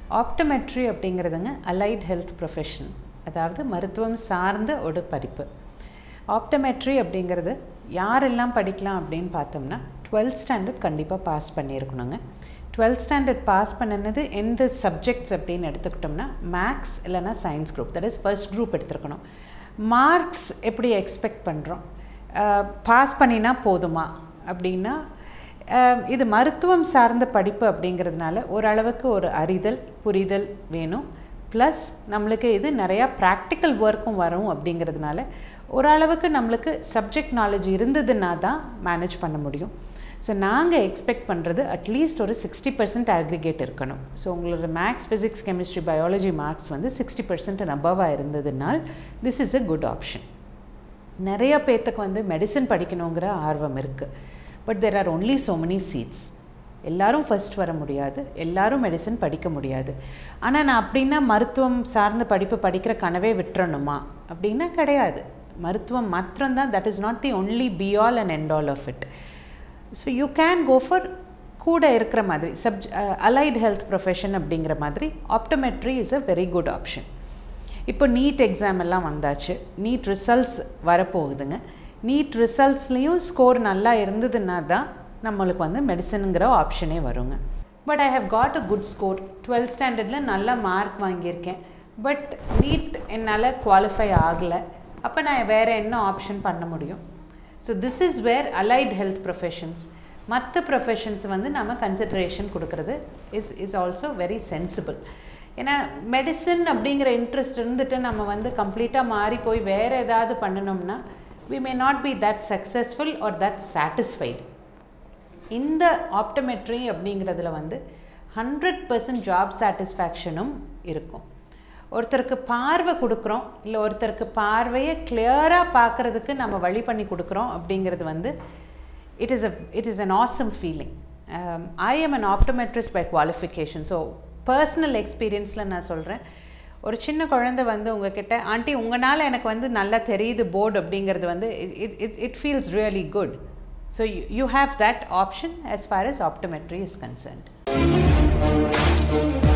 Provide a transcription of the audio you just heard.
optometry அப்படிங்கிறதுங்க allied health profession அதாவது மருத்துவம் சார்ந்த ஒரு படிப்பு ஆப்டமெட்ரி அப்படிங்கிறது யாரெல்லாம் படிக்கலாம் அப்படின்னு பார்த்தோம்னா டுவெல்த் ஸ்டாண்டர்ட் கண்டிப்பாக பாஸ் பண்ணியிருக்கணுங்க டுவெல்த் ஸ்டாண்டர்ட் பாஸ் பண்ணினது எந்த சப்ஜெக்ட்ஸ் அப்படின்னு எடுத்துக்கிட்டோம்னா மேக்ஸ் இல்லைன்னா science group that is first group எடுத்துருக்கணும் மார்க்ஸ் எப்படி எக்ஸ்பெக்ட் பண்ணுறோம் பாஸ் பண்ணினா போதுமா அப்படின்னா அஹ், இது மருத்துவம் சார்ந்த படிப்பு அப்படிங்கிறதுனால ஓரளவுக்கு ஒரு அறிதல் புரிதல் வேணும் ப்ளஸ் நம்மளுக்கு இது நிறையா ப்ராக்டிக்கல் ஒர்க்கும் வரும் அப்படிங்கிறதுனால ஓரளவுக்கு நம்மளுக்கு சப்ஜெக்ட் நாலேஜ் இருந்ததுன்னா தான் மேனேஜ் பண்ண முடியும் ஸோ நாங்கள் எக்ஸ்பெக்ட் பண்ணுறது அட்லீஸ்ட் ஒரு சிக்ஸ்டி பர்சன்ட் அக்ரிகேட் இருக்கணும் ஸோ உங்களோட maths physics chemistry biology marks வந்து சிக்ஸ்டி பர்சன்ட் அபவாக இருந்ததுனால் this is a good option நிறைய பேர்த்துக்கு வந்து மெடிசன் படிக்கணுங்கிற ஆர்வம் இருக்குது but there are only so many seats எல்லாரும் ஃபர்ஸ்ட் வர முடியாது எல்லாரும் மெடிசன் படிக்க முடியாது ஆனால் நான் அப்படின்னா மருத்துவம் சார்ந்த படிப்பு படிக்கிற கனவே விட்டுறணுமா அப்படின்னா கிடையாது மருத்துவம் மாத்திரம்தான் that is not the only be all and end all of it so you can go for கூட இருக்கிற மாதிரி சப்ஜ் அலைட் ஹெல்த் ப்ரொஃபஷன் அப்படிங்கிற மாதிரி optometry is a very good option இப்போ நீட் எக்ஸாம் எல்லாம் வந்தாச்சு நீட் ரிசல்ட்ஸ் வரப்போகுதுங்க நீட் ரிசல்ட்ஸ்லேயும் ஸ்கோர் நல்லா இருந்ததுன்னா தான் நம்மளுக்கு வந்து மெடிசனுங்கிற ஆப்ஷனே வருங்க but I have got a good score twelfth ஸ்டாண்டர்டில் நல்ல மார்க் வாங்கியிருக்கேன் பட் நீட் என்னால் குவாலிஃபை ஆகலை அப்போ நான் வேறு என்ன ஆப்ஷன் பண்ண முடியும் so this is where allied health professions மற்ற ப்ரொஃபஷன்ஸ் வந்து நம்ம கன்சிடரேஷன் கொடுக்கறது is is also very sensible ஏன்னா மெடிசன் அப்படிங்கிற இன்ட்ரெஸ்ட் இருந்துட்டு நம்ம வந்து கம்ப்ளீட்டாக மாறி போய் வேறு ஏதாவது பண்ணணும்னா we may not be that successful or that satisfied இந்த ஆப்டமெட்ரி அப்படிங்கிறதுல வந்து ஹண்ட்ரட் பர்சன்ட் ஜாப் சாட்டிஸ்ஃபேக்ஷனும் இருக்கும் ஒருத்தருக்கு பார்வை கொடுக்குறோம் இல்லை ஒருத்தருக்கு பார்வையை கிளியராக பார்க்குறதுக்கு நம்ம வழி பண்ணி கொடுக்குறோம் அப்படிங்கிறது வந்து it is a it is an awesome feeling I am an optometrist by qualification so personal எக்ஸ்பீரியன்ஸில் நான் சொல்கிறேன் ஒரு சின்ன குழந்தை வந்து உங்ககிட்ட ஆண்டி உங்களால் எனக்கு வந்து நல்லா தெரியுது போர்டு அப்படிங்கிறது வந்து it it it feels really good so you have that option as far as optometry is concerned